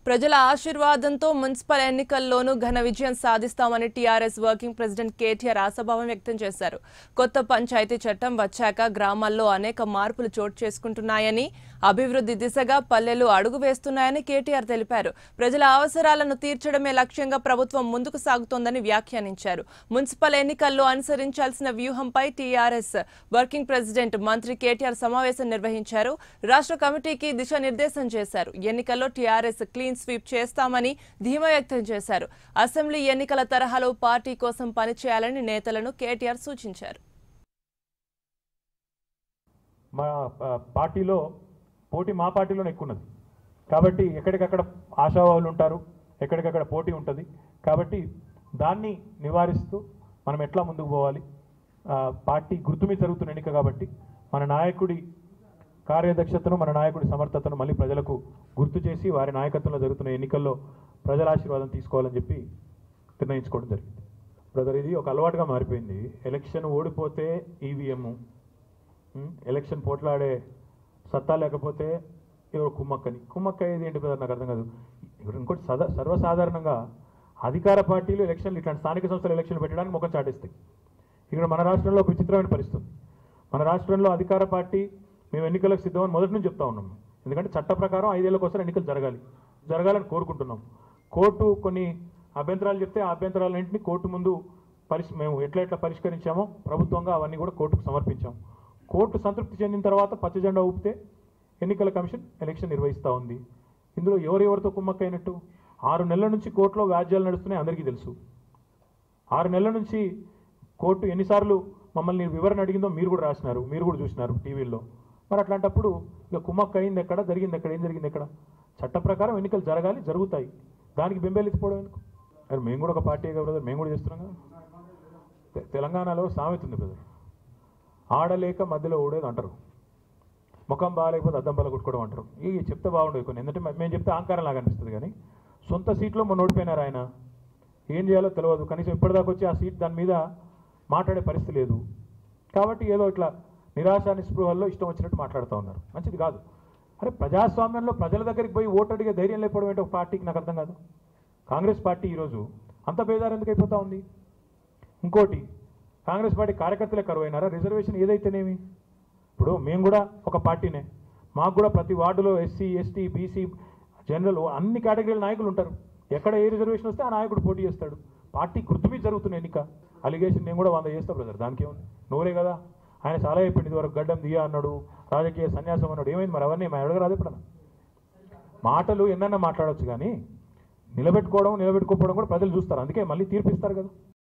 ప్రజల ఆశీర్వాదంతో మున్సిపల్ ఎన్నికల్లోనూ ఘన విజయం సాధిస్తామని టీఆర్ఎస్ వర్కింగ్ ప్రెసిడెంట్ కేటీఆర్ ఆశాభావం వ్యక్తం చేశారు కొత్త పంచాయతీ చట్టం వచ్చాక గ్రామాల్లో అనేక మార్పులు చోటు చేసుకుంటున్నాయని అభివృద్ధి దిశగా పల్లెలు అడుగు వేస్తున్నాయని కేటీఆర్ తెలిపారు ప్రజల అవసరాలను తీర్చడమే లక్ష్యంగా ప్రభుత్వం ముందుకు సాగుతోందని వ్యాఖ్యానించారు మున్సిపల్ ఎన్నికల్లో అనుసరించాల్సిన వ్యూహంపై టీఆర్ఎస్ వర్కింగ్ ప్రెసిడెంట్ మంత్రి కేటీఆర్ సమావేశం నిర్వహించారు రాష్ట్ర కమిటీకి దిశానిర్దేశం చేశారు ఎన్నికల్లో టీఆర్ఎస్ క్లీన్ స్వీప్ చేస్తామని ధీమా వ్యక్తం చేశారు అసెంబ్లీ ఎన్నికల తరహాలో పార్టీ కోసం పనిచేయాలని నేతలను కేటీఆర్ సూచించారు మా ఆ, పార్టీలో పోటీ మా పార్టీలోనే ఎక్కువ ఉన్నది కాబట్టి ఎక్కడికక్కడ ఆశావాహులు ఉంటారు ఎక్కడికక్కడ పోటీ ఉంటుంది కాబట్టి దాన్ని నివారిస్తూ మనం ఎట్లా ముందుకు పోవాలి ఆ, పార్టీ గుర్తు మీద జరుగుతున్న ఎన్నిక కాబట్టి మన నాయకుడి కార్యదక్షతను మన నాయకుడి సమర్థతను మళ్ళీ ప్రజలకు గుర్తు చేసి వారి నాయకత్వంలో జరుగుతున్న ఎన్నికల్లో ప్రజల ఆశీర్వాదం తీసుకోవాలని చెప్పి నిర్ణయించుకోవడం జరిగింది బ్రదర్ ఇది ఒక అలవాటుగా మారిపోయింది ఎలక్షన్ ఓడిపోతే ఈవీఎం ఉమ్, ఎలక్షన్ పోట్లాడే సత్తా లేకపోతే ఎవరు కుమ్మక్కని కుమ్మక్క అయ్యేది ఏంటి బ్రదర్ నాకు అర్థం కాదు ఇప్పుడు ఇంకోటి సదా సర్వసాధారణంగా అధికార పార్టీలు ఎలక్షన్లు ఇట్లాంటి స్థానిక సంస్థల ఎలక్షన్లు పెట్టడానికి ముఖం చాటేస్తాయి ఇక్కడ మన రాష్ట్రంలో ఒక విచిత్రమైన పరిస్థితి ఉంది. మన రాష్ట్రంలో అధికార పార్టీ మేము ఎన్నికలకు సిద్ధమని మొదటి నుంచి చెప్తా ఉన్నాం ఎందుకంటే చట్ట ప్రకారం ఐదేళ్లకోసం ఎన్నికలు జరగాలి జరగాలని కోరుకుంటున్నాం కోర్టు కొన్ని అభ్యంతరాలు చెప్తే ఆ అభ్యంతరాలన్నింటినీ కోర్టు ముందు పరిశ్ మేము ఎట్లా ఎట్లా పరిష్కరించామో ప్రభుత్వంగా అవన్నీ కూడా కోర్టుకు సమర్పించాం కోర్టు సంతృప్తి చెందిన తర్వాత పచ్చ జెండా ఊపితే ఎన్నికల కమిషన్ ఎలక్షన్ నిర్వహిస్తూ ఉంది ఇందులో ఎవరెవరితో కుమ్మక్కైనట్టు ఆరు నెలల నుంచి కోర్టులో వ్యాజ్యాలు నడుస్తున్నాయి అందరికీ తెలుసు ఆరు నెలల నుంచి కోర్టు ఎన్నిసార్లు మమ్మల్ని వివరణ అడిగిందో మీరు కూడా రాసినారు మీరు కూడా చూసినారు టీవీల్లో మరి అట్లాంటప్పుడు ఇక కుమ్మక్క అయింది ఎక్కడ జరిగింది ఎక్కడ ఏం జరిగింది ఎక్కడ చట్ట ప్రకారం ఎన్నికలు జరగాలి జరుగుతాయి దానికి బెంబేలిచ్చిపోవడం ఎందుకు అరే మేము కూడా ఒక పార్టీ కదా బ్రదర్ మేము కూడా చేస్తున్నాం కదా తె- తెలంగాణలో సామెత ఉంది బ్రదర్ ఆడలేక మధ్యలో ఓడేది అంటారు ముఖం బాగాలేకపోతే అద్దం బల కొట్టుకోవడం అంటారు ఈ చెప్తే బాగుండదు కొన్ని ఎందుకంటే మే- మేము చెప్తే అహంకారం లాగా అనిపిస్తుంది కానీ సొంత సీట్లో మొన్న ఓడిపోయినారు ఆయన ఏం చేయాలో తెలియదు కనీసం ఇప్పటిదాకా వచ్చి ఆ సీట్ దాని మీద మాట్లాడే పరిస్థితి లేదు కాబట్టి ఏదో ఇట్లా నిరాశ నిస్పృహల్లో ఇష్టం వచ్చినట్టు మాట్లాడుతూ ఉన్నారు మంచిది కాదు అరే ప్రజాస్వామ్యంలో ప్రజల దగ్గరికి పోయి ఓటు అడిగే ధైర్యం లేకపోవడం ఏంటో ఒక పార్టీకి నాకు అర్థం కాదు కాంగ్రెస్ పార్టీ ఈరోజు అంత బేదారు ఎందుకు అయిపోతా ఉంది ఇంకోటి కాంగ్రెస్ పార్టీ కార్యకర్తలే కరువు అయినారా రిజర్వేషన్ ఏదైతేనేమి ఇప్పుడు మేము కూడా ఒక పార్టీనే మాకు కూడా ప్రతి వార్డులో ఎస్సీ ఎస్టీ బీసీ జనరల్ అన్ని కేటగిరీల నాయకులు ఉంటారు ఎక్కడ ఏ రిజర్వేషన్ వస్తే ఆ నాయకుడు పోటీ చేస్తాడు పార్టీ గుర్తు మీద జరుగుతున్న ఎన్నిక అలిగేషన్ నేను కూడా వంద చేస్తా బ్రదర్ దానికి ఏముంది నోరే కదా ఆయన చాలా చెప్పింది ఇదివరకు గడ్డం దియా అన్నాడు రాజకీయ సన్యాసం అన్నాడు ఏమైంది మరి అవన్నీ మేము అడగరాదు ఎప్పుడన్నా మాటలు ఎన్నన్నా మాట్లాడొచ్చు కానీ నిలబెట్టుకోవడం నిలబెట్టుకోకపోవడం కూడా ప్రజలు చూస్తారు అందుకే మళ్ళీ తీర్పిస్తారు కదా